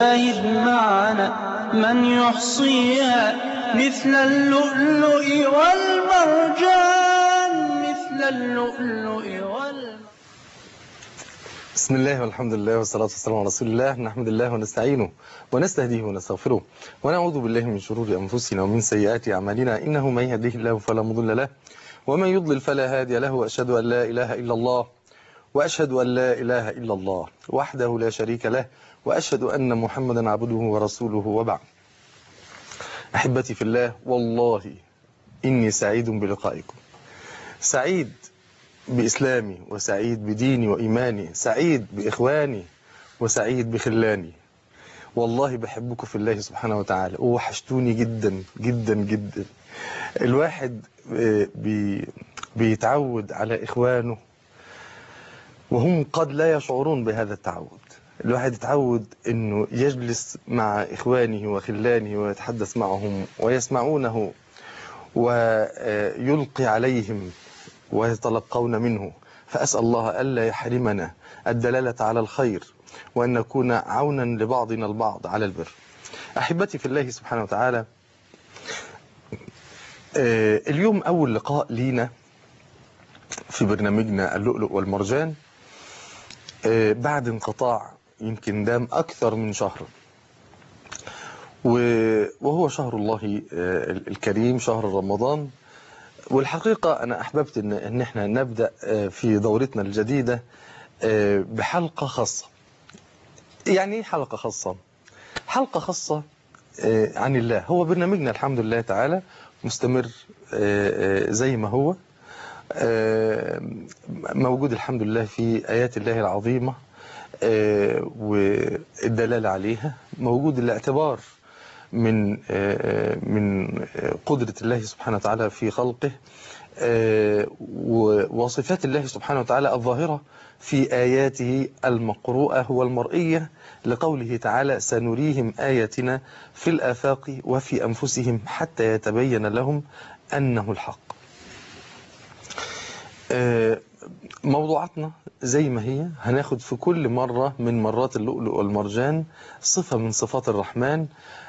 شاهد معنا من يحصيها مثل اللؤلؤ والمرجان مثل اللؤلؤ والمرجان بسم الله والحمد لله والصلاة والسلام على رسول الله نحمد الله ونستعينه ونستهديه ونستغفره ونعوذ بالله من شرور أنفسنا ومن سيئات أعمالنا إنه من يهديه الله فلا مضل له ومن يضلل فلا هادي له وأشهد أن لا إله إلا الله وأشهد أن لا إله إلا الله وحده لا شريك له وأشهد أن محمدا عبده ورسوله وبعد أحبتي في الله والله إني سعيد بلقائكم سعيد بإسلامي وسعيد بديني وإيماني سعيد بإخواني وسعيد بخلاني والله بحبكم في الله سبحانه وتعالى ووحشتوني جدا جدا جدا الواحد بي بيتعود على إخوانه وهم قد لا يشعرون بهذا التعود الواحد يتعود أنه يجلس مع إخوانه وخلانه ويتحدث معهم ويسمعونه ويلقي عليهم ويتلقون منه فأسأل الله ألا يحرمنا الدلالة على الخير وأن نكون عونا لبعضنا البعض على البر أحبتي في الله سبحانه وتعالى اليوم أول لقاء لينا في برنامجنا اللؤلؤ والمرجان بعد انقطاع يمكن دام أكثر من شهر وهو شهر الله الكريم شهر رمضان والحقيقة أنا أحببت إن, إن إحنا نبدأ في دورتنا الجديدة بحلقة خاصة يعني إيه حلقة خاصة حلقة خاصة عن الله هو برنامجنا الحمد لله تعالى مستمر زي ما هو موجود الحمد لله في آيات الله العظيمة والدلالة عليها موجود الاعتبار من من قدرة الله سبحانه وتعالى في خلقه وصفات الله سبحانه وتعالى الظاهرة في آياته المقروءة والمرئية لقوله تعالى سنريهم آياتنا في الآفاق وفي أنفسهم حتى يتبين لهم أنه الحق موضوعاتنا زي ما هي هناخد في كل مرة من مرات اللؤلؤ والمرجان صفة من صفات الرحمن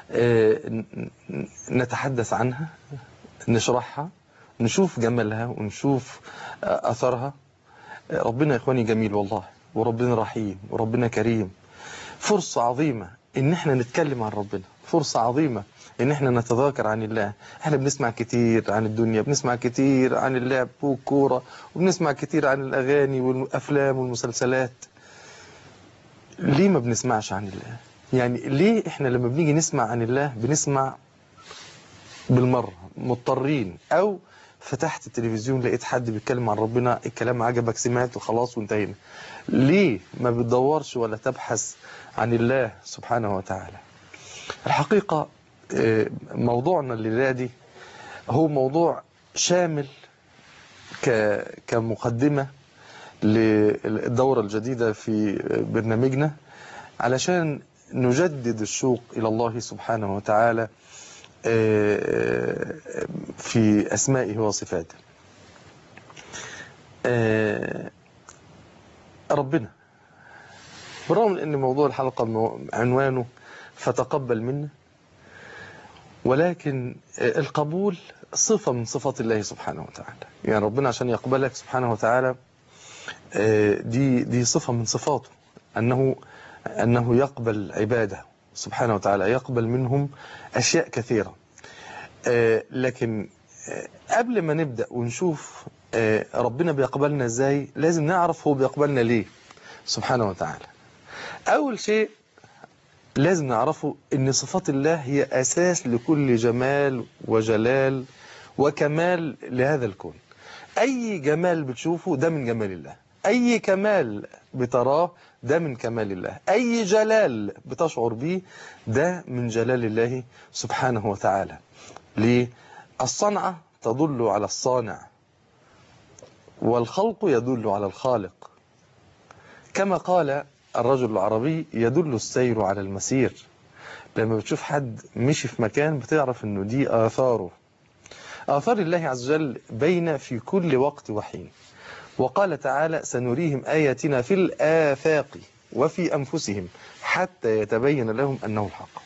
نتحدث عنها نشرحها نشوف جمالها ونشوف أثرها ربنا يا إخواني جميل والله وربنا رحيم وربنا كريم فرصة عظيمة إن احنا نتكلم عن ربنا فرصة عظيمة ان احنا نتذاكر عن الله احنا بنسمع كتير عن الدنيا بنسمع كتير عن اللعب والكورة وبنسمع كتير عن الاغاني والافلام والمسلسلات ليه ما بنسمعش عن الله يعني ليه احنا لما بنيجي نسمع عن الله بنسمع بالمرة مضطرين او فتحت التلفزيون لقيت حد بيتكلم عن ربنا الكلام عجبك سمعته خلاص وانتهينا ليه ما بتدورش ولا تبحث عن الله سبحانه وتعالى الحقيقة موضوعنا الليلة دي هو موضوع شامل كمقدمة للدورة الجديدة في برنامجنا علشان نجدد الشوق إلى الله سبحانه وتعالى في أسمائه وصفاته ربنا بالرغم أن موضوع الحلقة عنوانه فتقبل منا ولكن القبول صفة من صفات الله سبحانه وتعالى يعني ربنا عشان يقبلك سبحانه وتعالى دي دي صفة من صفاته أنه أنه يقبل عباده سبحانه وتعالى يقبل منهم أشياء كثيرة لكن قبل ما نبدأ ونشوف ربنا بيقبلنا ازاي لازم نعرف هو بيقبلنا ليه سبحانه وتعالى أول شيء لازم نعرفه ان صفات الله هي اساس لكل جمال وجلال وكمال لهذا الكون اي جمال بتشوفه ده من جمال الله اي كمال بتراه ده من كمال الله اي جلال بتشعر به ده من جلال الله سبحانه وتعالى ليه الصنعة تدل على الصانع والخلق يدل على الخالق كما قال الرجل العربي يدل السير على المسير لما بتشوف حد مشي في مكان بتعرف انه دي آثاره آثار الله عز وجل بين في كل وقت وحين وقال تعالى سنريهم آياتنا في الآفاق وفي أنفسهم حتى يتبين لهم أنه الحق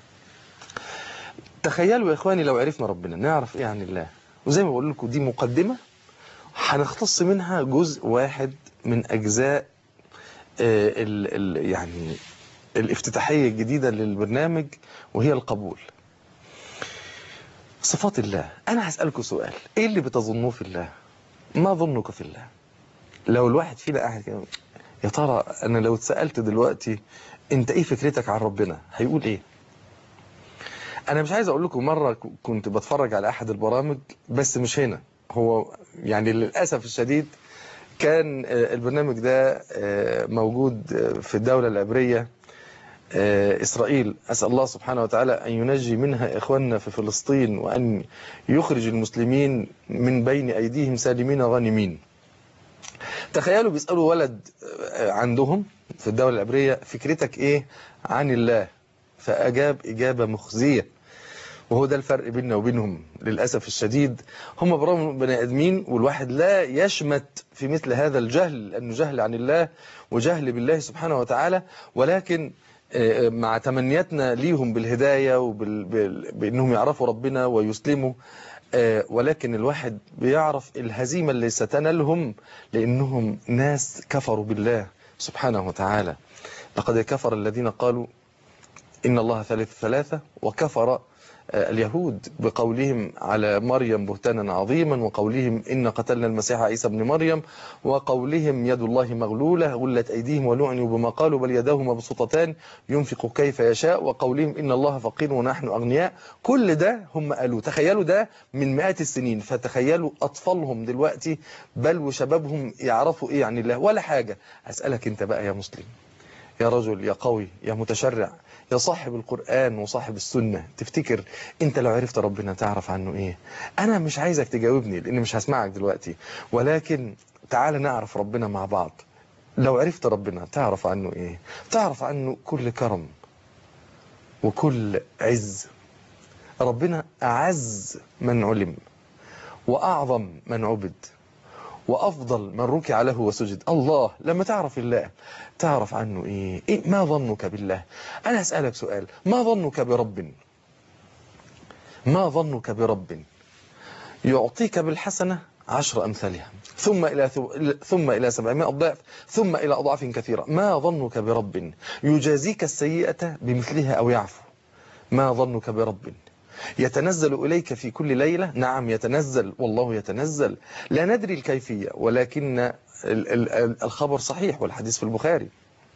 تخيلوا يا إخواني لو عرفنا ربنا نعرف إيه عن الله وزي ما بقول لكم دي مقدمة هنختص منها جزء واحد من أجزاء آه، ال ال يعني الافتتاحية الجديدة للبرنامج وهي القبول صفات الله أنا هسألكم سؤال إيه اللي بتظنوه في الله ما ظنك في الله لو الواحد فينا قاعد كده يا ترى أنا لو اتسألت دلوقتي أنت إيه فكرتك عن ربنا هيقول إيه أنا مش عايز أقول لكم مرة ك- كنت بتفرج على أحد البرامج بس مش هنا هو يعني للأسف الشديد كان آه، البرنامج ده آه، موجود آه، في الدولة العبرية آه، إسرائيل أسأل الله سبحانه وتعالى أن ينجي منها إخواننا في فلسطين وأن يخرج المسلمين من بين أيديهم سالمين غانمين تخيلوا بيسألوا ولد آه، عندهم في الدولة العبرية فكرتك إيه عن الله فأجاب إجابة مخزية وهو ده الفرق بيننا وبينهم للأسف الشديد هم برغم بني آدمين والواحد لا يشمت في مثل هذا الجهل لأنه جهل عن الله وجهل بالله سبحانه وتعالى ولكن آه، مع تمنياتنا ليهم بالهداية وبأنهم يعرفوا ربنا ويسلموا آه، ولكن الواحد بيعرف الهزيمة اللي ستنالهم لأنهم ناس كفروا بالله سبحانه وتعالى لقد كفر الذين قالوا إن الله ثالث ثلاثة وكفر آه، اليهود بقولهم على مريم بهتانا عظيما وقولهم إن قتلنا المسيح عيسى ابن مريم وقولهم يد الله مغلولة غلت أيديهم ولعنوا بما قالوا بل يداه مبسوطتان ينفق كيف يشاء وقولهم إن الله فقير ونحن أغنياء كل ده هم قالوا تخيلوا ده من مئات السنين فتخيلوا أطفالهم دلوقتي بل وشبابهم يعرفوا إيه عن الله ولا حاجة أسألك أنت بقى يا مسلم يا رجل يا قوي يا متشرع يا صاحب القرآن وصاحب السنة تفتكر انت لو عرفت ربنا تعرف عنه ايه انا مش عايزك تجاوبني لان مش هسمعك دلوقتي ولكن تعال نعرف ربنا مع بعض لو عرفت ربنا تعرف عنه ايه تعرف عنه كل كرم وكل عز ربنا أعز من علم وأعظم من عبد وأفضل من ركع له وسجد الله لما تعرف الله تعرف عنه إيه, إيه ما ظنك بالله أنا أسألك سؤال ما ظنك برب ما ظنك برب يعطيك بالحسنة عشر أمثالها ثم إلى ثم إلى سبعمائة ضعف ثم إلى أضعاف كثيرة ما ظنك برب يجازيك السيئة بمثلها أو يعفو ما ظنك برب يتنزل إليك في كل ليلة نعم يتنزل والله يتنزل لا ندري الكيفية ولكن ال- ال- الخبر صحيح والحديث في البخاري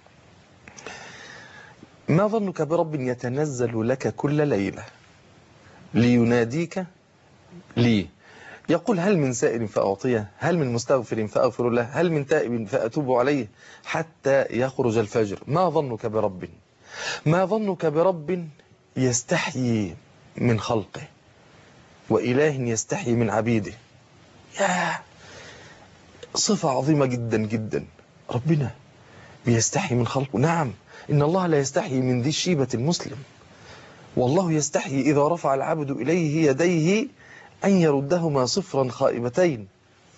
ما ظنك برب يتنزل لك كل ليلة ليناديك لي يقول هل من سائل فأعطيه هل من مستغفر فأغفر له هل من تائب فأتوب عليه حتى يخرج الفجر ما ظنك برب ما ظنك برب يستحيي من خلقه وإله يستحيي من عبيده يا صفة عظيمة جدا جدا ربنا بيستحي من خلقه نعم إن الله لا يستحي من ذي الشيبة المسلم والله يستحي إذا رفع العبد إليه يديه أن يردهما صفرا خائبتين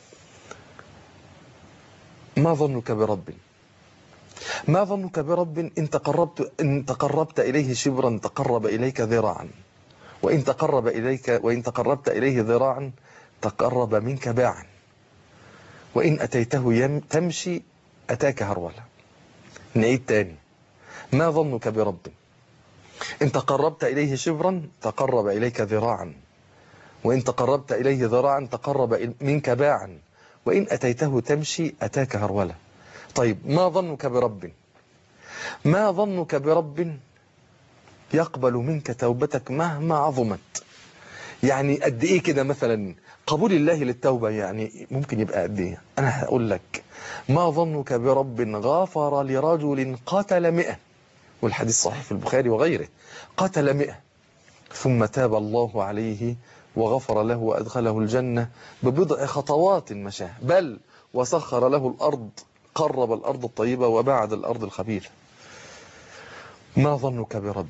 ما ظنك برب ما ظنك برب إن تقربت, إن تقربت إليه شبرا تقرب إليك ذراعا وإن تقرب إليك وإن تقربت إليه ذراعا تقرب منك باعا وإن أتيته يم تمشي أتاك هرولا نعيد تاني ما ظنك برب إن تقربت إليه شبرا تقرب إليك ذراعا وإن تقربت إليه ذراعا تقرب منك باعا وإن أتيته تمشي أتاك هرولا طيب ما ظنك برب ما ظنك برب يقبل منك توبتك مهما عظمت يعني قد ايه كده مثلا قبول الله للتوبة يعني ممكن يبقى قد ايه انا هقول لك ما ظنك برب غافر لرجل قتل مئة والحديث صحيح في البخاري وغيره قتل مئة ثم تاب الله عليه وغفر له وأدخله الجنة ببضع خطوات مشاه بل وسخر له الأرض قرب الأرض الطيبة وبعد الأرض الخبيثة ما ظنك برب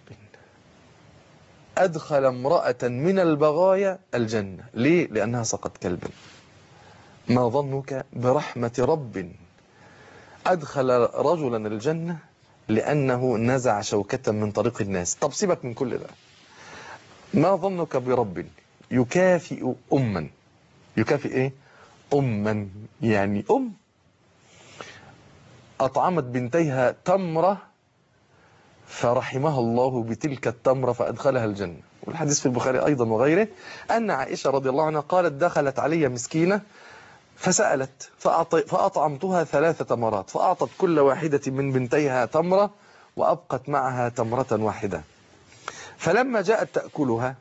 أدخل امرأة من البغايا الجنة ليه؟ لأنها سقط كلبا ما ظنك برحمة رب أدخل رجلا الجنة لأنه نزع شوكة من طريق الناس طب سيبك من كل ده ما ظنك برب يكافئ أما يكافئ إيه أما يعني أم أطعمت بنتيها تمرة فرحمها الله بتلك التمرة فأدخلها الجنة والحديث في البخاري أيضا وغيره أن عائشة رضي الله عنها قالت دخلت علي مسكينة فسألت فأطعمتها ثلاث تمرات فأعطت كل واحدة من بنتيها تمرة وأبقت معها تمرة واحدة فلما جاءت تأكلها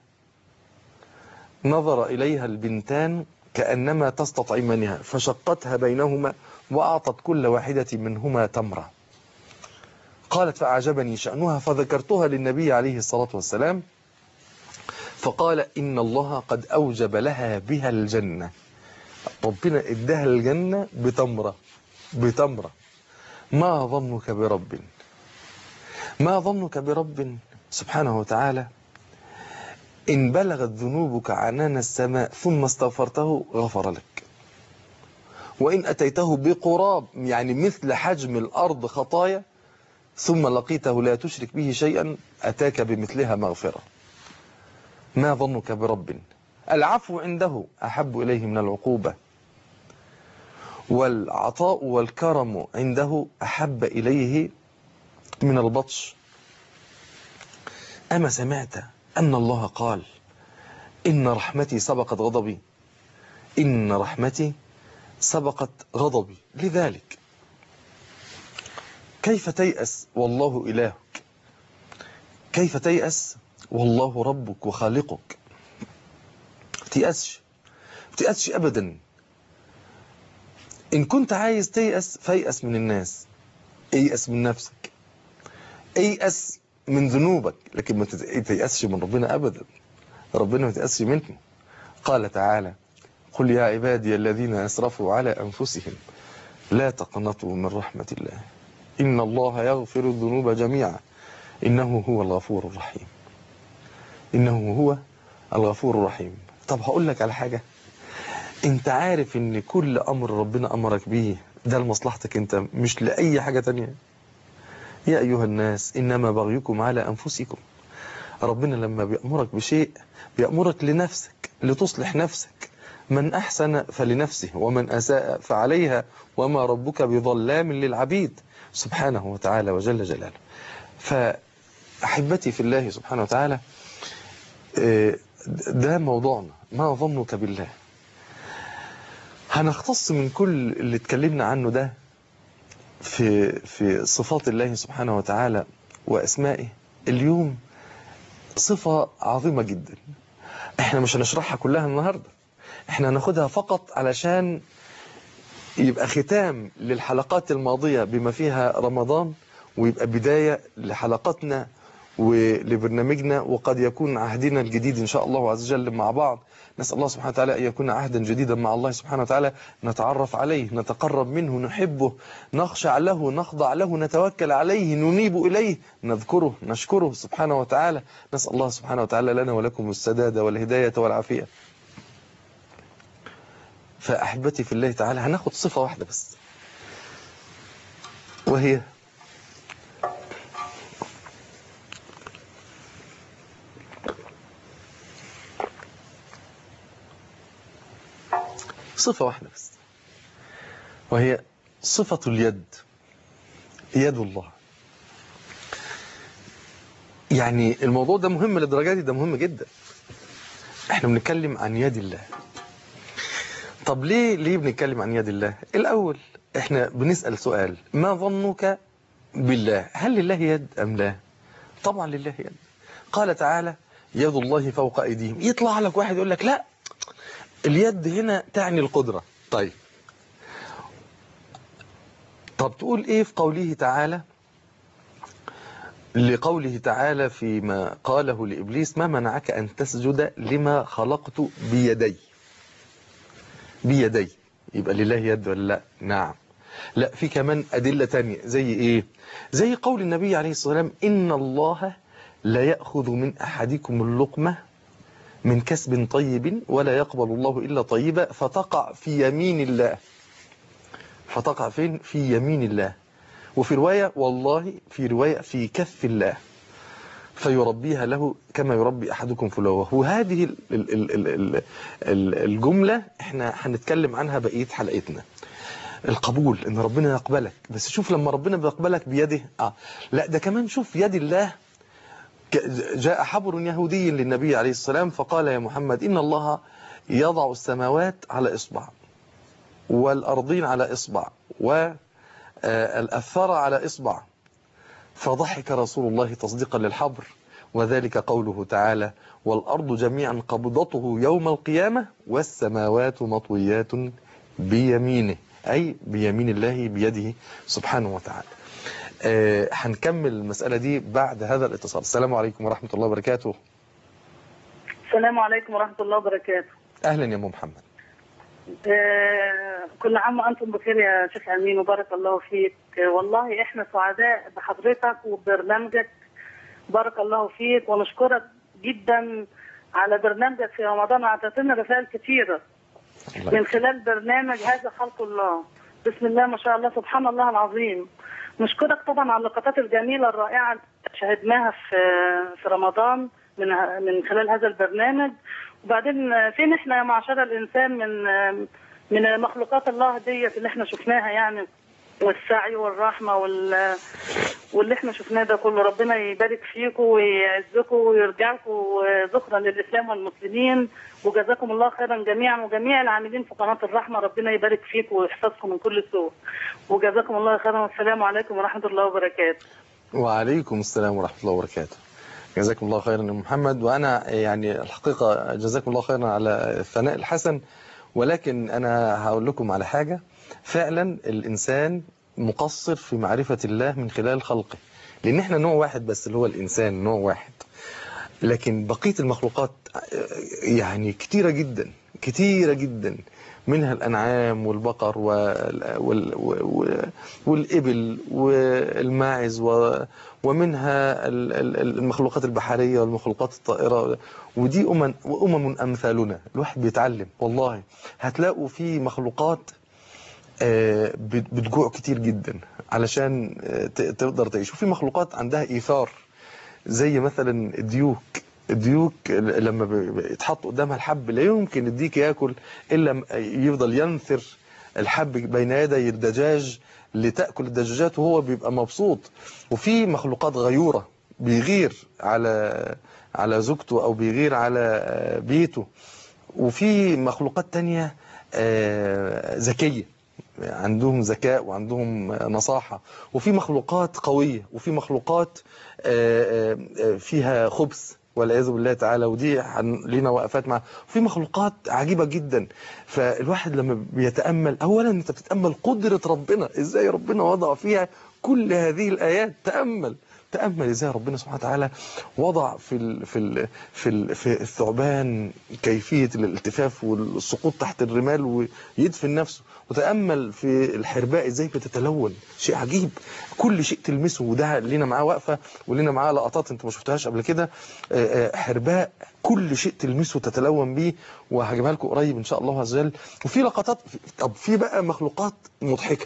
نظر إليها البنتان كأنما تستطعمانها فشقتها بينهما وأعطت كل واحدة منهما تمرة قالت فأعجبني شأنها فذكرتها للنبي عليه الصلاة والسلام فقال إن الله قد أوجب لها بها الجنة ربنا اداها الجنة بتمرة بتمرة ما ظنك برب ما ظنك برب سبحانه وتعالى إن بلغت ذنوبك عنان السماء ثم استغفرته غفر لك وإن أتيته بقراب يعني مثل حجم الأرض خطايا ثم لقيته لا تشرك به شيئا أتاك بمثلها مغفرة ما ظنك برب العفو عنده أحب إليه من العقوبة والعطاء والكرم عنده أحب إليه من البطش أما سمعت أن الله قال إن رحمتي سبقت غضبي إن رحمتي سبقت غضبي لذلك كيف تيأس والله إلهك كيف تيأس والله ربك وخالقك تيأسش تيأسش أبدا إن كنت عايز تيأس فيأس من الناس ايأس من نفسك ايأس من ذنوبك لكن ما تيأسش من ربنا أبدا ربنا ما تيأسش منه قال تعالى قل يا عبادي الذين أسرفوا على أنفسهم لا تقنطوا من رحمة الله إن الله يغفر الذنوب جميعا إنه هو الغفور الرحيم إنه هو الغفور الرحيم طب هقول لك على حاجة انت عارف ان كل امر ربنا امرك بيه ده لمصلحتك انت مش لأي حاجة تانية يا ايها الناس انما بغيكم على انفسكم ربنا لما بيأمرك بشيء بيأمرك لنفسك لتصلح نفسك من احسن فلنفسه ومن اساء فعليها وما ربك بظلام للعبيد سبحانه وتعالى وجل جلاله فأحبتي في الله سبحانه وتعالى ده موضوعنا ما ظنك بالله هنختص من كل اللي اتكلمنا عنه ده في في صفات الله سبحانه وتعالى واسمائه اليوم صفة عظيمة جدا احنا مش هنشرحها كلها النهاردة احنا هناخدها فقط علشان يبقى ختام للحلقات الماضية بما فيها رمضان ويبقى بداية لحلقاتنا ولبرنامجنا وقد يكون عهدنا الجديد إن شاء الله عز وجل مع بعض نسأل الله سبحانه وتعالى أن يكون عهدا جديدا مع الله سبحانه وتعالى نتعرف عليه نتقرب منه نحبه نخشع له نخضع له نتوكل عليه ننيب إليه نذكره نشكره سبحانه وتعالى نسأل الله سبحانه وتعالى لنا ولكم السداد والهداية والعافية فأحبتي في الله تعالى هناخد صفة واحدة بس وهي صفة واحدة بس وهي صفة اليد يد الله يعني الموضوع ده مهم للدرجة دي ده مهم جدا احنا بنتكلم عن يد الله طب ليه ليه بنتكلم عن يد الله الاول احنا بنسأل سؤال ما ظنك بالله هل لله يد ام لا طبعا لله يد قال تعالى يد الله فوق ايديهم يطلع لك واحد يقول لك لا اليد هنا تعني القدرة طيب طب تقول ايه في قوله تعالى لقوله تعالى فيما قاله لإبليس ما منعك أن تسجد لما خلقت بيدي بيدي يبقى لله يد ولا لا نعم لا في كمان أدلة تانية زي إيه زي قول النبي عليه الصلاة والسلام إن الله لا يأخذ من أحدكم اللقمة من كسب طيب ولا يقبل الله إلا طيبا فتقع في يمين الله فتقع فين في يمين الله وفي رواية والله في رواية في كف الله فيربيها له كما يربي أحدكم فلوه وهذه ال- ال- ال- ال- ال- ال- الجملة احنا هنتكلم عنها بقية حلقتنا القبول ان ربنا يقبلك بس شوف لما ربنا بيقبلك بيده اه لا ده كمان شوف يد الله ك- جاء حبر يهودي للنبي عليه السلام فقال يا محمد إن الله يضع السماوات على إصبع والأرضين على إصبع والأثار على إصبع فضحك رسول الله تصديقا للحبر وذلك قوله تعالى والأرض جميعا قبضته يوم القيامة والسماوات مطويات بيمينه أي بيمين الله بيده سبحانه وتعالى آه، هنكمل المسألة دي بعد هذا الاتصال السلام عليكم ورحمة الله وبركاته السلام عليكم ورحمة الله وبركاته أهلا يا أم محمد آه، كل عام وأنتم بخير يا شيخ أمين وبارك الله فيك آه، والله إحنا سعداء بحضرتك وبرنامجك بارك الله فيك ونشكرك جدا على برنامجك في رمضان أعطيتنا رسائل كثيرة الله من خلال برنامج هذا خلق الله بسم الله ما شاء الله سبحان الله العظيم نشكرك طبعا على اللقطات الجميلة الرائعة اللي شاهدناها في في رمضان من من خلال هذا البرنامج وبعدين فين احنا يا معشر الانسان من من مخلوقات الله ديت اللي احنا شفناها يعني والسعي والرحمه وال واللي احنا شفناه ده كله ربنا يبارك فيكم ويعزكم ويرجعكم ذكرا للاسلام والمسلمين وجزاكم الله خيرا جميعا وجميع العاملين في قناه الرحمه ربنا يبارك فيكم ويحفظكم من كل سوء وجزاكم الله خيرا والسلام عليكم ورحمه الله وبركاته وعليكم السلام ورحمة الله وبركاته جزاكم الله خيرا يا محمد وأنا يعني الحقيقة جزاكم الله خيرا على الثناء الحسن ولكن أنا هقول لكم على حاجة فعلا الإنسان مقصر في معرفة الله من خلال خلقه لأن احنا نوع واحد بس اللي هو الإنسان نوع واحد لكن بقية المخلوقات يعني كتيرة جدا كتيرة جدا منها الأنعام والبقر وال وال وال والإبل والماعز و- ومنها ال- ال- المخلوقات البحرية والمخلوقات الطائرة ودي أمم وأمم أمثالنا الواحد بيتعلم والله هتلاقوا في مخلوقات آه، بت- بتجوع كتير جدا علشان آه، ت- تقدر تعيش وفي مخلوقات عندها إيثار زي مثلا الديوك الديوك لما ب- ب- يتحط قدامها الحب لا يمكن الديك ياكل الا م- يفضل ينثر الحب بين يدي الدجاج لتاكل الدجاجات وهو بيبقى مبسوط وفي مخلوقات غيوره بيغير على على زوجته او بيغير على آه، بيته وفي مخلوقات تانية آه، ذكيه عندهم ذكاء وعندهم نصاحة وفي مخلوقات قوية وفي مخلوقات آه، آه، فيها خبث والعياذ بالله تعالى ودي هن- لينا وقفات مع وفي مخلوقات عجيبة جدا فالواحد لما بيتأمل أولا أنت بتتأمل قدرة ربنا إزاي ربنا وضع فيها كل هذه الآيات تأمل تأمل ازاي ربنا سبحانه وتعالى وضع في ال في ال في ال في الثعبان كيفية الالتفاف والسقوط تحت الرمال ويدفن نفسه وتأمل في الحرباء ازاي بتتلون شيء عجيب كل شيء تلمسه وده لينا معاه وقفة ولينا معاه لقطات انت ما شفتهاش قبل كده آه، آه، حرباء كل شيء تلمسه تتلون بيه وهجيبها لكم قريب ان شاء الله عز وجل وفي لقطات طب في بقى مخلوقات مضحكة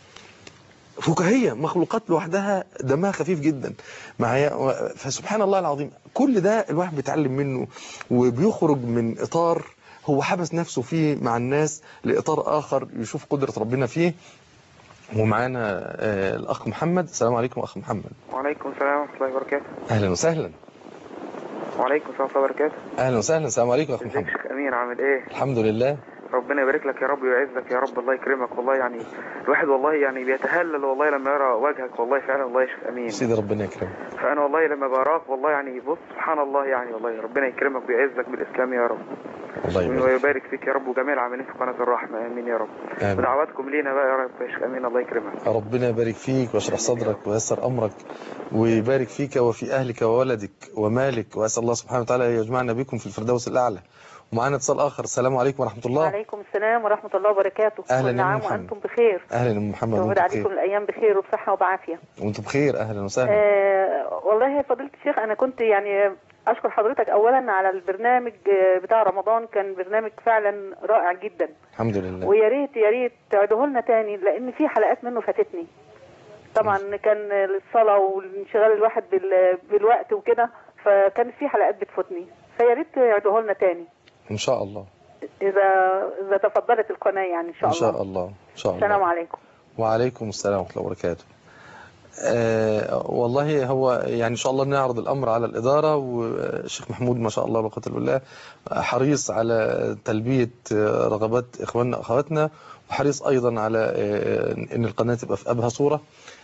فكاهية مخلوقات لوحدها دمها خفيف جدا معايا و- فسبحان الله العظيم كل ده الواحد بيتعلم منه وبيخرج من إطار هو حبس نفسه فيه مع الناس لإطار آخر يشوف قدرة ربنا فيه ومعانا آه، الأخ محمد السلام عليكم أخ محمد وعليكم السلام ورحمة الله وبركاته أهلا وسهلا وعليكم السلام ورحمة الله وبركاته أهلا وسهلا السلام عليكم أخ ازيك محمد شيخ أمين عامل إيه الحمد لله ربنا يبارك لك يا رب ويعزك يا رب الله يكرمك والله يعني الواحد والله يعني بيتهلل والله لما يرى وجهك والله فعلا والله يا شيخ أمين سيدي ربنا يكرمك فأنا والله لما براك والله يعني بص سبحان الله يعني والله ربنا يكرمك ويعزك بالإسلام يا رب الله يبارك ويبارك فيك يا رب وجميع العاملين في قناة الرحمة آمين يا رب آمين. ودعواتكم لينا بقى يا رب يا شيخ أمين الله يكرمك ربنا يبارك فيك ويشرح صدرك ويسر أمرك ويبارك فيك وفي أهلك وولدك ومالك وأسأل الله سبحانه وتعالى أن يجمعنا بكم في الفردوس الأعلى ومعانا اتصال آخر السلام عليكم ورحمة الله وعليكم السلام ورحمة الله وبركاته أهلا كل يا عام محمد. وأنتم بخير أهلا يا أم محمد يعود وأنتم عليكم بخير الأيام بخير وبصحة وبعافية وأنتم بخير أهلا وسهلا آه والله يا فضيلة الشيخ أنا كنت يعني أشكر حضرتك أولا على البرنامج آه، بتاع رمضان كان برنامج فعلا رائع جدا الحمد لله ويا ريت يا ريت تعيدوه لنا تاني لأن في حلقات منه فاتتني طبعا كان الصلاه وانشغال الواحد بال... بالوقت وكده فكانت في حلقات بتفوتني فيا ريت يعيدوها لنا تاني ان شاء الله اذا اذا تفضلت القناه يعني ان شاء ان الله شاء الله ان شاء الله السلام عليكم وعليكم السلام ورحمة الله وبركاته آه والله هو يعني إن شاء الله نعرض الأمر على الإدارة والشيخ محمود ما شاء الله لا قوة إلا بالله حريص على تلبية آه، رغبات إخواننا وأخواتنا وحريص أيضا على آه، إن القناة تبقى في أبهى صورة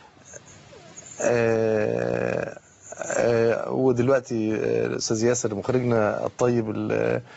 آه، آه، ودلوقتي آه، الأستاذ ياسر مخرجنا الطيب ال-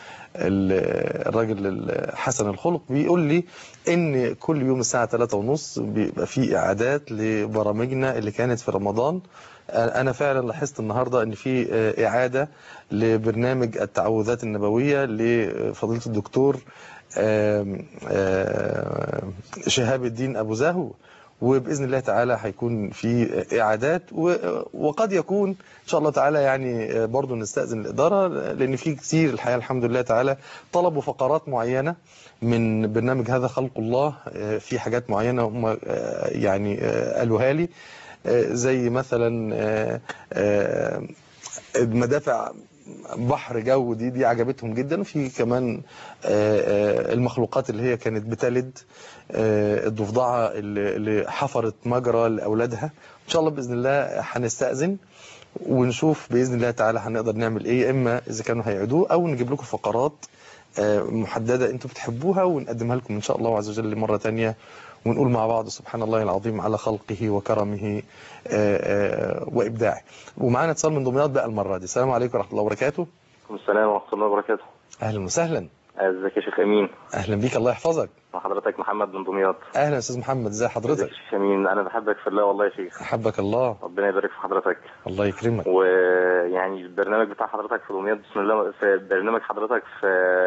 ال- الراجل الحسن الخلق بيقول لي ان كل يوم الساعة 3 ونص بيبقى في اعادات لبرامجنا اللي كانت في رمضان انا فعلا لاحظت النهاردة ان في اعادة لبرنامج التعوذات النبوية لفضيلة الدكتور آم، آم، شهاب الدين ابو زاهو وباذن الله تعالى هيكون في اعادات و- وقد يكون ان شاء الله تعالى يعني برضو نستاذن الاداره لان في كتير الحقيقه الحمد لله تعالى طلبوا فقرات معينه من برنامج هذا خلق الله آه، في حاجات معينه هم آه، يعني آه، قالوها لي آه، زي مثلا آه، آه، مدافع بحر جو دي دي عجبتهم جدا وفي كمان آه، آه، المخلوقات اللي هي كانت بتلد آه، الضفدعه اللي اللي حفرت مجرى لاولادها ان شاء الله باذن الله هنستاذن ونشوف باذن الله تعالى هنقدر نعمل ايه اما اذا كانوا هيعيدوه او نجيب لكم فقرات آه، محدده انتم بتحبوها ونقدمها لكم ان شاء الله عز وجل مره تانية ونقول مع بعض سبحان الله العظيم على خلقه وكرمه آه، آه، وابداعه ومعانا اتصال من دمياط بقى المره دي السلام عليكم ورحمه الله وبركاته وعليكم السلام ورحمة الله وبركاته اهلا وسهلا ازيك يا شيخ امين اهلا بيك الله يحفظك مع حضرتك محمد من دمياط اهلا يا استاذ محمد ازي ازيك حضرتك يا شيخ امين انا بحبك في الله والله يا شيخ احبك الله ربنا يبارك في حضرتك الله يكرمك ويعني البرنامج بتاع حضرتك في دمياط بسم الله في برنامج حضرتك في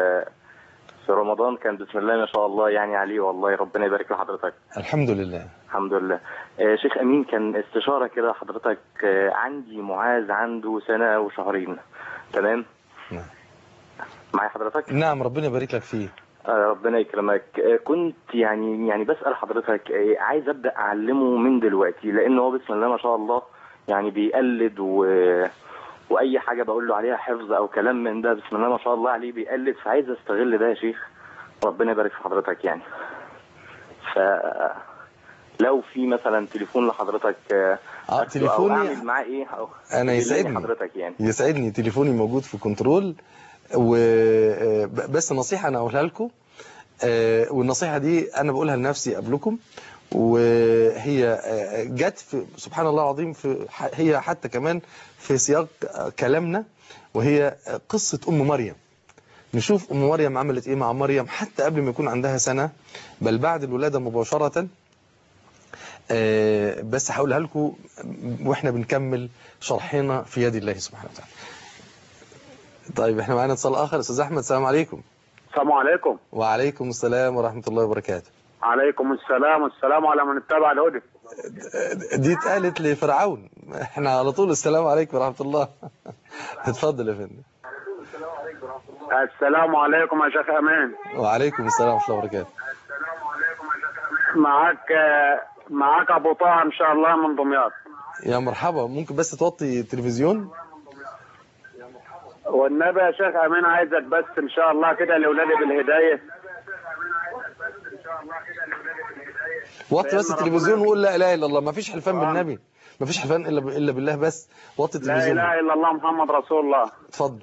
في رمضان كان بسم الله ما شاء الله يعني عليه والله ربنا يبارك لحضرتك الحمد لله الحمد لله آه، شيخ امين كان استشاره كده حضرتك آه، عندي معاذ عنده سنه وشهرين تمام نعم. معايا حضرتك نعم ربنا يبارك لك فيه آه، ربنا يكرمك آه، كنت يعني يعني بسأل حضرتك آه، عايز أبدأ أعلمه من دلوقتي لأن هو بسم الله ما شاء الله يعني بيقلد و... وأي حاجة بقول له عليها حفظ أو كلام من ده بسم الله ما شاء الله عليه بيقلد فعايز أستغل ده يا شيخ ربنا يبارك في حضرتك يعني ف لو في مثلا تليفون لحضرتك آه، آه، أكتب أو تليفوني أعمل معاه إيه أو أنا تدلني يسعدني. حضرتك يعني يسعدني تليفوني موجود في كنترول وبس نصيحة أنا أقولها لكم آه، والنصيحة دي أنا بقولها لنفسي قبلكم وهي آه، جت في سبحان الله العظيم في هي حتى كمان في سياق كلامنا وهي قصة أم مريم نشوف أم مريم عملت إيه مع مريم حتى قبل ما يكون عندها سنة بل بعد الولادة مباشرة آه، بس هقولها لكم واحنا بنكمل شرحنا في يد الله سبحانه وتعالى طيب احنا معانا اتصال اخر استاذ احمد السلام عليكم السلام عليكم وعليكم السلام ورحمه الله وبركاته عليكم السلام والسلام على من اتبع الهدى دي اتقالت لفرعون احنا على طول السلام عليكم ورحمه الله اتفضل يا فندم السلام عليكم يا شيخ امان وعليكم السلام ورحمه الله وبركاته معاك معاك ابو طه ان شاء الله من دمياط يا مرحبا ممكن بس توطي التلفزيون والنبي يا شيخ امين عايزك بس ان شاء الله كده لاولادي بالهدايه وطي بس فإن التلفزيون ربنا- وقول لا اله الا الله ما فيش حلفان آه. بالنبي ما فيش حلفان الا ب- الا بالله بس وطي لا التلفزيون اله الا الله محمد رسول الله اتفضل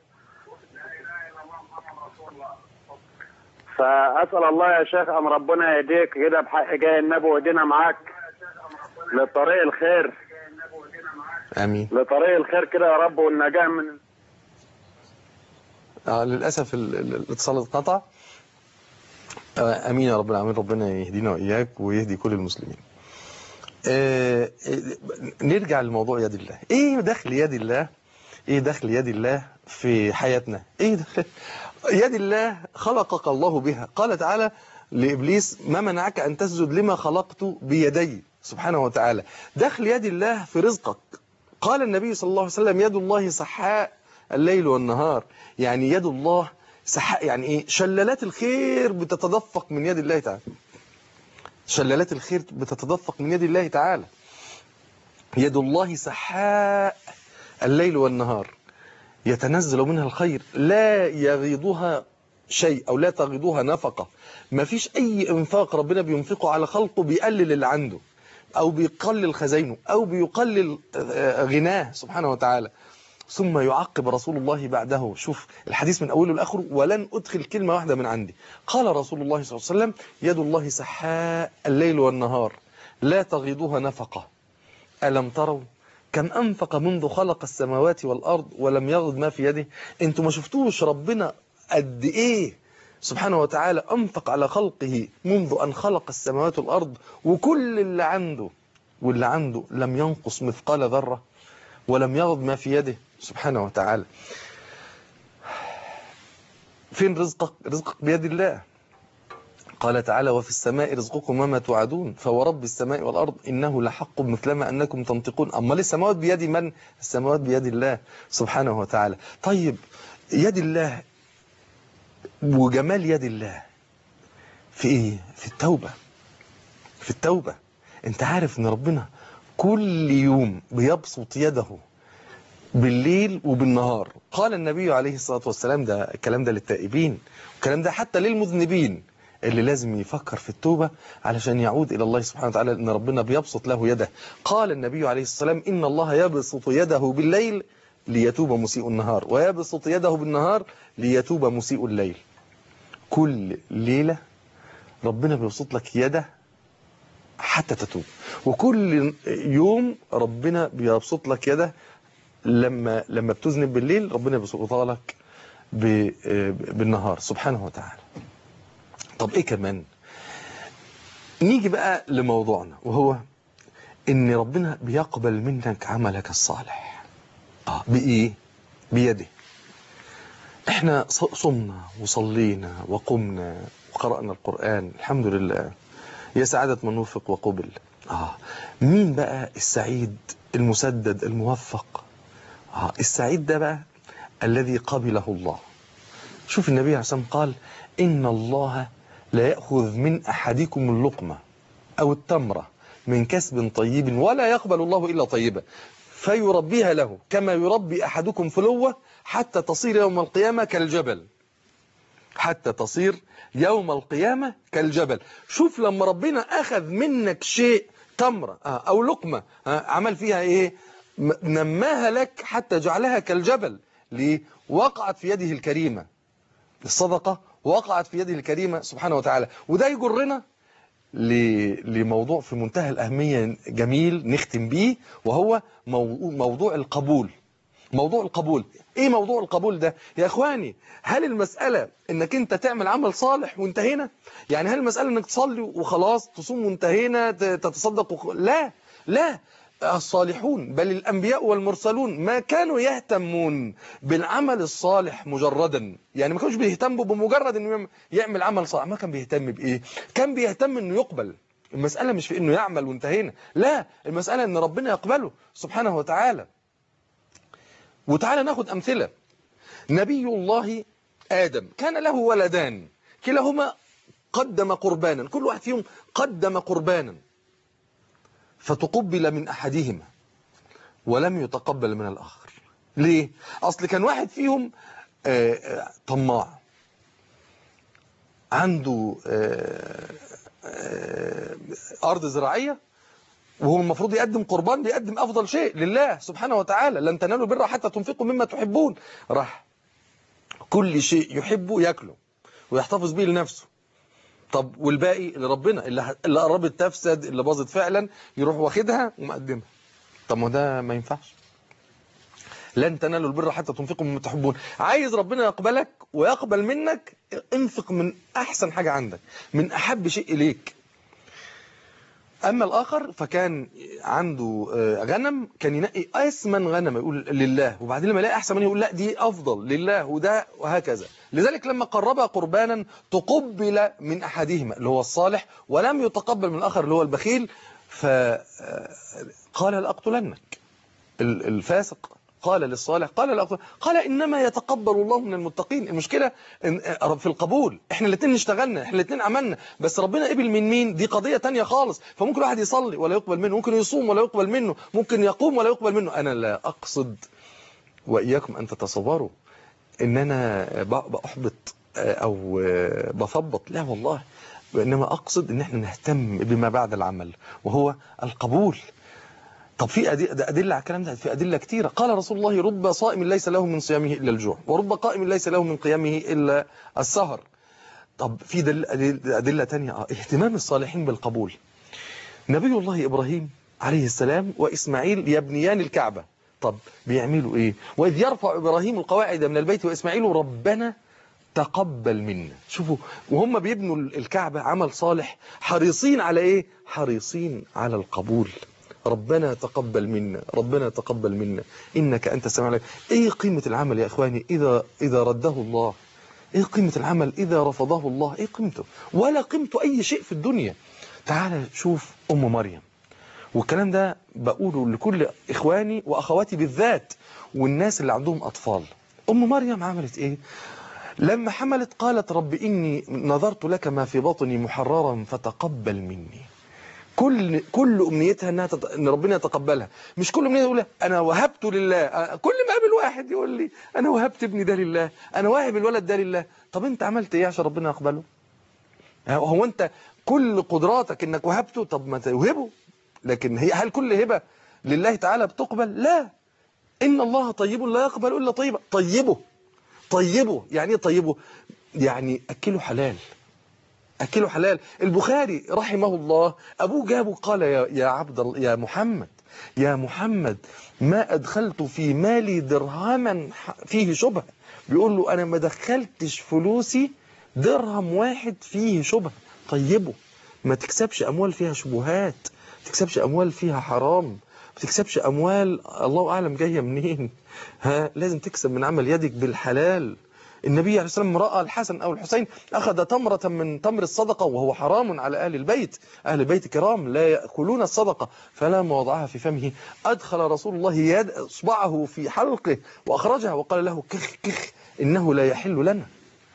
فاسال الله يا شيخ ان ربنا يهديك كده بحق جاي النبي ويهدينا معاك لطريق الخير امين لطريق الخير كده يا رب والنجاه من آه للأسف ال- ال- الاتصال اتقطع آه أمين يا رب العالمين ربنا يهدينا وإياك ويهدي كل المسلمين آه آه، نرجع لموضوع يد الله إيه دخل يد الله إيه دخل يد الله في حياتنا إيه دخل يد الله خلقك الله بها قال تعالى لإبليس ما منعك أن تسجد لما خلقت بيدي سبحانه وتعالى دخل يد الله في رزقك قال النبي صلى الله عليه وسلم يد الله سحاء الليل والنهار يعني يد الله سحاء يعني ايه شلالات الخير بتتدفق من يد الله تعالى شلالات الخير بتتدفق من يد الله تعالى يد الله سحاء الليل والنهار يتنزل منها الخير لا يغيضها شيء أو لا تغيضها نفقة ما فيش أي إنفاق ربنا بينفقه على خلقه بيقلل اللي عنده أو بيقلل خزينه أو بيقلل آه، غناه سبحانه وتعالى ثم يعقب رسول الله بعده شوف الحديث من أوله لآخره ولن أدخل كلمة واحدة من عندي قال رسول الله صلى الله عليه وسلم يد الله سحاء الليل والنهار لا تغيضها نفقة ألم تروا كم أنفق منذ خلق السماوات والأرض ولم يغض ما في يده انتوا ما شفتوش ربنا قد إيه سبحانه وتعالى أنفق على خلقه منذ أن خلق السماوات والأرض وكل اللي عنده واللي عنده لم ينقص مثقال ذرة ولم يغض ما في يده سبحانه وتعالى فين رزقك رزقك بيد الله قال تعالى وفي السماء رزقكم وما توعدون فورب السماء والأرض إنه لحق مثلما أنكم تنطقون أما السماوات بيد من السماوات بيد الله سبحانه وتعالى طيب يد الله وجمال يد الله في ايه في التوبة في التوبة انت عارف ان ربنا كل يوم بيبسط يده بالليل وبالنهار قال النبي عليه الصلاة والسلام ده الكلام ده للتائبين الكلام ده حتى للمذنبين اللي لازم يفكر في التوبة علشان يعود إلى الله سبحانه وتعالى إن ربنا بيبسط له يده قال النبي عليه الصلاة والسلام إن الله يبسط يده بالليل ليتوب مسيء النهار ويبسط يده بالنهار ليتوب مسيء الليل كل ليلة ربنا بيبسط لك يده حتى تتوب وكل يوم ربنا بيبسط لك يده لما لما بتذنب بالليل ربنا بيبسطها لك ب- بالنهار سبحانه وتعالى طب ايه كمان نيجي بقى لموضوعنا وهو ان ربنا بيقبل منك عملك الصالح اه بايه بيده احنا ص- صمنا وصلينا وقمنا وقرأنا القرآن الحمد لله يا سعادة من وفق وقبل آه. مين بقى السعيد المسدد الموفق آه. السعيد ده بقى الذي قبله الله شوف النبي عليه الصلاة والسلام قال إن الله لا يأخذ من أحدكم اللقمة أو التمرة من كسب طيب ولا يقبل الله إلا طيبة فيربيها له كما يربي أحدكم فلوة حتى تصير يوم القيامة كالجبل حتى تصير يوم القيامة كالجبل شوف لما ربنا أخذ منك شيء تمرة آه، أو لقمة آه، عمل فيها إيه م- نماها لك حتى جعلها كالجبل ليه وقعت في يده الكريمة الصدقة وقعت في يده الكريمة سبحانه وتعالى وده يجرنا ل- لموضوع في منتهى الأهمية جميل نختم بيه وهو مو- موضوع القبول موضوع القبول ايه موضوع القبول ده يا اخواني هل المسألة انك انت تعمل عمل صالح وانتهينا يعني هل المسألة انك تصلي وخلاص تصوم وانتهينا ت- تتصدق وخ... لا لا الصالحون بل الأنبياء والمرسلون ما كانوا يهتمون بالعمل الصالح مجردا يعني ما كانوش بيهتموا بمجرد انه يعمل- يعمل عمل صالح ما كان بيهتم بإيه كان بيهتم انه يقبل المسألة مش في انه يعمل وانتهينا لا المسألة ان ربنا يقبله سبحانه وتعالى وتعالى ناخد أمثلة نبي الله آدم كان له ولدان كلاهما قدم قربانا كل واحد فيهم قدم قربانا فتقبل من أحدهما ولم يتقبل من الآخر ليه؟ أصل كان واحد فيهم آه، آه، طماع عنده آه، آه، أرض زراعية وهو المفروض يقدم قربان بيقدم أفضل شيء لله سبحانه وتعالى لن تنالوا البر حتى تنفقوا مما تحبون راح كل شيء يحبه ياكله ويحتفظ به لنفسه طب والباقي لربنا اللي ه- اللي قربت تفسد اللي باظت فعلا يروح واخدها ومقدمها طب ما ده ما ينفعش لن تنالوا البر حتى تنفقوا مما تحبون عايز ربنا يقبلك ويقبل منك انفق من احسن حاجة عندك من احب شيء اليك أما الآخر فكان عنده آه، غنم كان ينقي أسمن غنم يقول لله وبعدين لما يلاقي أحسن منه يقول لا دي أفضل لله وده وهكذا لذلك لما قربها قربانا تقبل من أحدهما اللي هو الصالح ولم يتقبل من الآخر اللي هو البخيل فقال لأقتلنك ال- الفاسق قال للصالح قال للأقوى قال إنما يتقبل الله من المتقين المشكلة إن في القبول احنا الاثنين اشتغلنا احنا الاثنين عملنا بس ربنا قبل من مين دي قضية تانية خالص فممكن واحد يصلي ولا يقبل منه ممكن يصوم ولا يقبل منه ممكن يقوم ولا يقبل منه أنا لا أقصد وإياكم أن تتصوروا إن أنا ب- بأحبط أو بثبط لا والله وإنما أقصد إن احنا نهتم بما بعد العمل وهو القبول طب في أدي- ده أدلة على الكلام ده في أدلة كتيرة قال رسول الله رب صائم ليس له من صيامه إلا الجوع ورب قائم ليس له من قيامه إلا السهر طب في دل أدل- أدلة تانية آه، اهتمام الصالحين بالقبول نبي الله إبراهيم عليه السلام وإسماعيل يبنيان الكعبة طب بيعملوا إيه وإذ يرفع إبراهيم القواعد من البيت وإسماعيل ربنا تقبل منا شوفوا وهم بيبنوا الكعبة عمل صالح حريصين على ايه حريصين على القبول ربنا تقبل منا ربنا تقبل منا انك انت السميع العليم ايه قيمة العمل يا اخواني اذا اذا رده الله ايه قيمة العمل اذا رفضه الله ايه قيمته ولا قيمته اي شيء في الدنيا تعال شوف ام مريم والكلام ده بقوله لكل اخواني واخواتي بالذات والناس اللي عندهم اطفال ام مريم عملت ايه لما حملت قالت رب إني نظرت لك ما في بطني محررا فتقبل مني كل كل امنيتها انها تت... ان ربنا يتقبلها مش كل امنيتها تقول انا وهبت لله أنا- كل ما اقابل واحد يقول لي انا وهبت ابني ده لله انا واهب الولد ده لله طب انت عملت ايه عشان ربنا يقبله هو انت كل قدراتك انك وهبته طب ما توهبه لكن هي هل كل هبه لله تعالى بتقبل لا ان الله طيب لا يقبل الا طيبا طيبه طيبه يعني ايه طيبه يعني اكله حلال اكله حلال البخاري رحمه الله ابوه جابه قال يا يا عبد الله يا محمد يا محمد ما ادخلت في مالي درهما ح- فيه شبهه بيقول له انا ما دخلتش فلوسي درهم واحد فيه شبهه طيبه ما تكسبش اموال فيها شبهات ما تكسبش اموال فيها حرام ما تكسبش اموال الله اعلم جايه منين ها لازم تكسب من عمل يدك بالحلال النبي عليه الصلاة والسلام رأى الحسن أو الحسين أخذ تمرة من تمر الصدقة وهو حرام على أهل البيت أهل البيت كرام لا يأكلون الصدقة فلما وضعها في فمه أدخل رسول الله يد إصبعه في حلقه وأخرجها وقال له كخ كخ إنه لا يحل لنا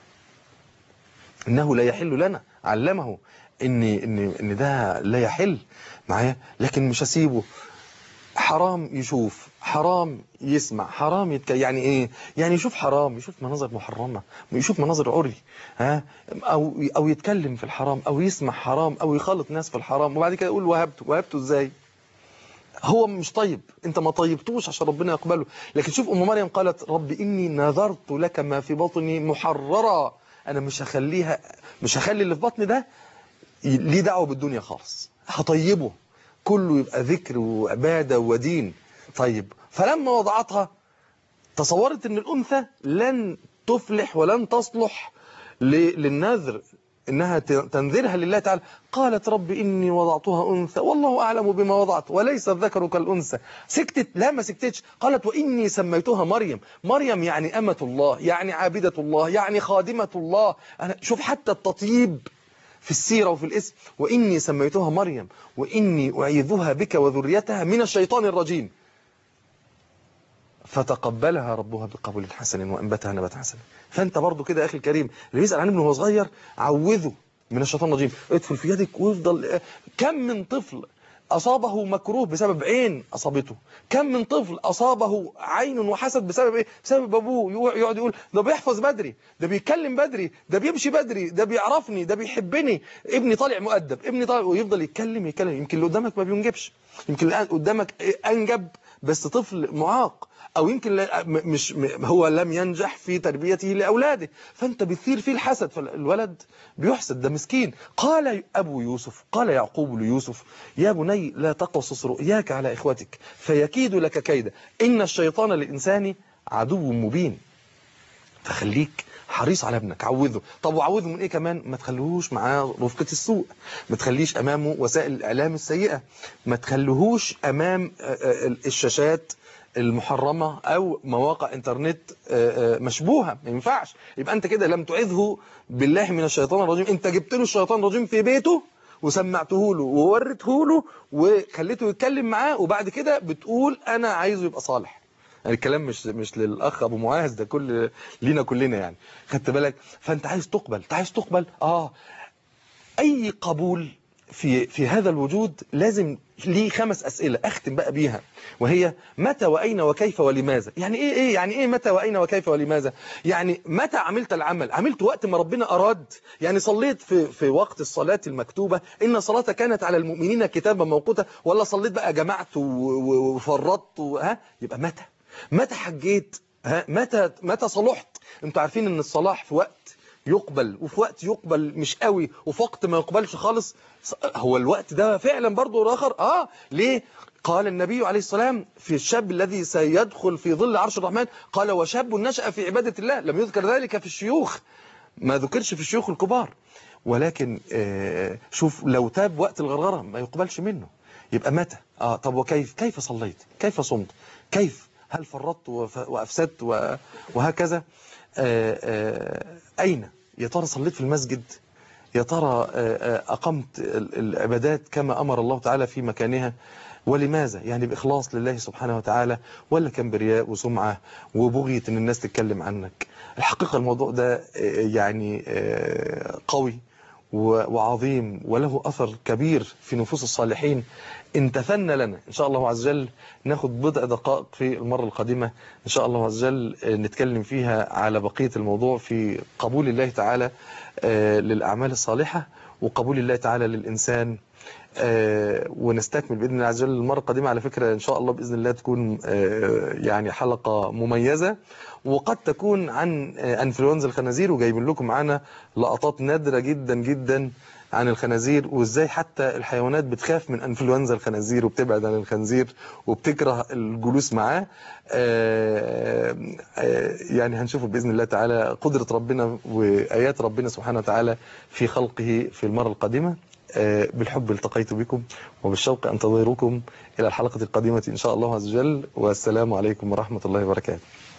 إنه لا يحل لنا علمه إن إن إن ده لا يحل معايا لكن مش هسيبه حرام يشوف حرام يسمع حرام يتك... يعني ايه يعني يشوف حرام يشوف مناظر محرمة يشوف مناظر عري ها او او يتكلم في الحرام او يسمع حرام او يخالط ناس في الحرام وبعد كده يقول وهبته وهبته ازاي هو مش طيب انت ما طيبتوش عشان ربنا يقبله لكن شوف ام مريم قالت رب اني نذرت لك ما في بطني محررا انا مش هخليها مش هخلي اللي في بطني ده ي- ليه دعوه بالدنيا خالص هطيبه كله يبقى ذكر وعباده ودين طيب فلما وضعتها تصورت ان الانثى لن تفلح ولن تصلح ل- للنذر انها ت- تنذرها لله تعالى قالت رب اني وضعتها انثى والله اعلم بما وضعت وليس الذكر كالانثى سكتت لا ما سكتتش قالت واني سميتها مريم مريم يعني امه الله يعني عابده الله يعني خادمه الله أنا شوف حتى التطيب في السيرة وفي الاسم وإني سميتها مريم وإني أعيذها بك وذريتها من الشيطان الرجيم فتقبلها ربها بقبول حسن وأنبتها نبات حسن فأنت برضو كده يا أخي الكريم اللي يسأل عن ابنه وهو صغير عوذه من الشيطان الرجيم ادخل في يدك ويفضل كم من طفل أصابه مكروه بسبب عين أصابته كم من طفل أصابه عين وحسد بسبب إيه؟ بسبب أبوه يقع- يقعد يقول ده بيحفظ بدري ده بيتكلم بدري ده بيمشي بدري ده بيعرفني ده بيحبني ابني طالع مؤدب ابني طالع ويفضل يتكلم يتكلم يمكن اللي قدامك ما بينجبش يمكن اللي قدامك أنجب بس طفل معاق او يمكن لا- م- مش م- هو لم ينجح في تربيته لاولاده فانت بتثير فيه الحسد فالولد بيحسد ده مسكين قال ابو يوسف قال يعقوب ليوسف يا بني لا تقصص رؤياك على اخوتك فيكيد لك كيدا ان الشيطان للانسان عدو مبين فخليك حريص على ابنك عوذه طب وعوذه من ايه كمان ما تخليهوش معاه رفقة السوء ما تخليش امامه وسائل الاعلام السيئة ما تخليهوش امام آه، آه، الشاشات المحرمة او مواقع انترنت آه، آه، مشبوهة ما ينفعش يبقى انت كده لم تعذه بالله من الشيطان الرجيم انت جبت له الشيطان الرجيم في بيته وسمعته له وورته له وخليته يتكلم معاه وبعد كده بتقول انا عايزه يبقى صالح يعني الكلام مش مش للاخ ابو معاذ ده كل لينا كلنا يعني خدت بالك فانت عايز تقبل انت عايز تقبل اه اي قبول في في هذا الوجود لازم ليه خمس اسئله اختم بقى بيها وهي متى واين وكيف ولماذا يعني ايه ايه يعني ايه متى واين وكيف ولماذا يعني متى عملت العمل عملت وقت ما ربنا اراد يعني صليت في في وقت الصلاه المكتوبه ان الصلاه كانت على المؤمنين كتابا موقوتا ولا صليت بقى جمعت و- و- وفرطت و- ها يبقى متى متى حجيت ها متى متى صلحت انتوا عارفين ان الصلاح في وقت يقبل وفي وقت يقبل مش قوي وفي وقت ما يقبلش خالص هو الوقت ده فعلا برضه اخر اه ليه قال النبي عليه السلام في الشاب الذي سيدخل في ظل عرش الرحمن قال وشاب نشأ في عبادة الله لم يذكر ذلك في الشيوخ ما ذكرش في الشيوخ الكبار ولكن آه شوف لو تاب وقت الغرغرة ما يقبلش منه يبقى متى اه طب وكيف كيف صليت كيف صمت كيف هل فرطت وف- وافسدت و- وهكذا آه، آه، أين يا ترى صليت في المسجد يا ترى آه، آه، أقمت ال- العبادات كما أمر الله تعالى في مكانها ولماذا يعني بإخلاص لله سبحانه وتعالى ولا كان برياء وسمعة وبغية أن الناس تتكلم عنك الحقيقة الموضوع ده آه، يعني آه، قوي و- وعظيم وله أثر كبير في نفوس الصالحين إن تثنى لنا إن شاء الله عز وجل ناخد بضع دقائق في المرة القادمة إن شاء الله عز وجل آه، نتكلم فيها على بقية الموضوع في قبول الله تعالى آه، للأعمال الصالحة وقبول الله تعالى للإنسان آه، ونستكمل بإذن الله عز وجل المرة القادمة على فكرة إن شاء الله بإذن الله تكون آه، يعني حلقة مميزة وقد تكون عن آه، أنفلونزا الخنازير وجايبين لكم معانا لقطات نادرة جدا جدا عن الخنازير وازاي حتى الحيوانات بتخاف من انفلونزا الخنازير وبتبعد عن الخنزير وبتكره الجلوس معاه آه، آه، يعني هنشوف باذن الله تعالى قدره ربنا وايات ربنا سبحانه وتعالى في خلقه في المره القادمه آه، بالحب التقيت بكم وبالشوق انتظركم الى الحلقه القادمه ان شاء الله عز وجل والسلام عليكم ورحمه الله وبركاته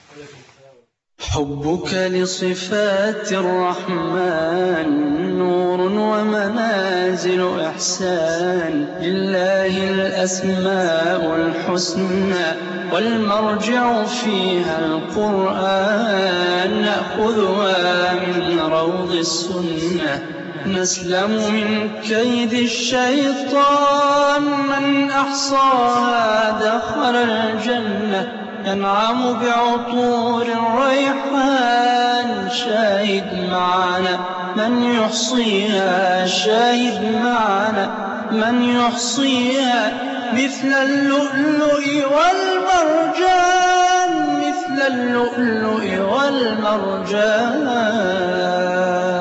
حبك لصفات الرحمن نور ومنازل إحسان لله الأسماء الحسنى والمرجع فيها القرآن نأخذها من روض السنة نسلم من كيد الشيطان من أحصاها دخل الجنة ينعم بعطور الريحان شاهد معنا من يحصيها شاهد معنا من يحصيها مثل اللؤلؤ والمرجان مثل اللؤلؤ والمرجان